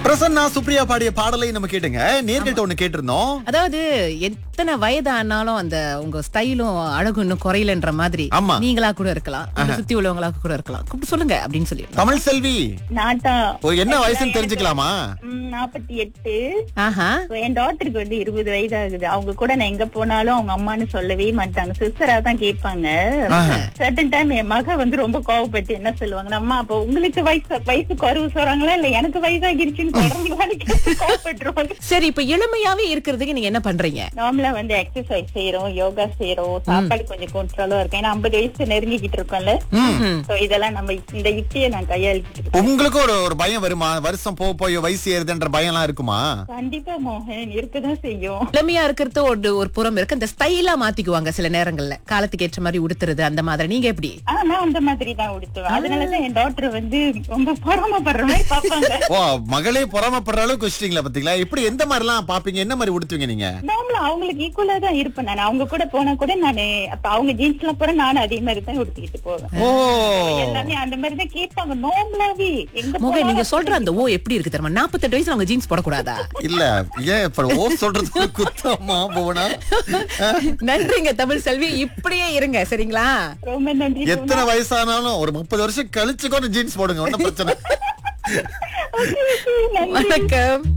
பிரசன்னா சுப்ரியா பாடிய பாடலை நம்ம கேட்டுங்க நேர்கிட்ட ஒண்ணு கேட்டிருந்தோம் அதாவது எத்தனை வயது ஆனாலும் அந்த உங்க ஸ்டைலும் அழகும் இன்னும் குறையலன்ற மாதிரி ஆமா. நீங்களா கூட இருக்கலாம் உங்களை சுத்தி உள்ளவங்களா கூட இருக்கலாம் கூப்பிட்டு சொல்லுங்க அப்படின்னு சொல்லி தமிழ் செல்வி நாட்டா ஓ, என்ன வயசுன்னு தெரிஞ்சுக்கலாமா நாற்பத்தி எட்டு ஆஹா என் டாக்டருக்கு வந்து இருபது வயது ஆகுது அவங்க கூட நான் எங்க போனாலும் அவங்க அம்மான்னு சொல்லவே மாட்டாங்க சிஸ்டரா தான் கேட்பாங்க சர்டன் டைம் என் மக வந்து ரொம்ப கோவப்பட்டு என்ன சொல்லுவாங்க அம்மா அப்போ உங்களுக்கு வயசு வயசு குறைவு சொல்றாங்களா இல்ல எனக்கு வயசாகிருச்சுன்னு சொல்றாங்களான்னு கேட்டு கோவப்பட்டுருவாங்க சரி இப்ப இளமையாவே இருக்கிறதுக்கு நீங்க என்ன பண்றீங்க நார்மலா வந்து எக்ஸசைஸ் செய்யறோம் யோகா செய்யறோம் சாப்பாடு கொஞ்சம் கண்ட்ரோலா இருக்கும் ஏன்னா ஐம்பது வயசு நெருங்கிக்கிட்டு இருக்கோம்ல சோ இதெல்லாம் நம்ம இந்த யுக்தியை நான் கையாளிக்கிட்டு இருக்கேன் உங்களுக்கு ஒரு ஒரு பயம் வருமா வருஷம் போக போய் வயசு ஏறுதுன்ற பயம் எல்லாம் இருக்குமா கண்டிப்பா மோகன் இருக்கதான் செய்யும் இளமையா இருக்கிறது ஒரு ஒரு புறம் இருக்கு அந்த ஸ்டைலா மாத்திக்குவாங்க சில நேரங்கள்ல காலத்துக்கு ஏற்ற மாதிரி உடுத்துறது அந்த மாதிரி நீங்க எப்படி ஆனா நான் அந்த மாதிரி தான் உடுத்துவேன் அதனாலதான் என் டாக்டர் வந்து ரொம்ப பொறாமப்படுற மாதிரி பாப்பாங்க ஓ மகளே பொறாமப்படுற அளவுக்கு வச்சிட்டீங்களா பாத்தீங்களா இப்படி எந்த மாதிரி எல்லாம் பாப்பீங்க என்ன மாதிரி உடுத்துவீங்க நீங்க நார்மலா அவங்களுக்கு ஈக்குவலா தான் இருப்பேன் நான் அவங்க கூட போனா கூட நானு அப்ப அவங்க ஜீன்ஸ் எல்லாம் போற நானும் அதே மாதிரி தான் உடுத்திக்கிட்டு போவேன் ஓ எல்லாமே அந்த மாதிரி தான் கேட்பாங்க நார்மலாவே எங்க முக நீங்க போனாலும் சொல்ற அந்த ஓ எப்படி இருக்கு தெரியுமா நாற்பத்தெட்டு வயசுல அவங்க ஜீன்ஸ் போடக்கூடாதா இல்ல ஏன் இப்ப ஓ சொல்றது குத்தமா போனா நன்றிங்க தமிழ் செல்வி இப்படியே இருங்க சரிங்களா ரொம்ப நன்றி எத்தனை வயசானாலும் ஒரு முப்பது வருஷம் கழிச்சு கூட ஜீன்ஸ் போடுங்க ஒன்னும் பிரச்சனை Okay, okay, நன்றி வணக்கம்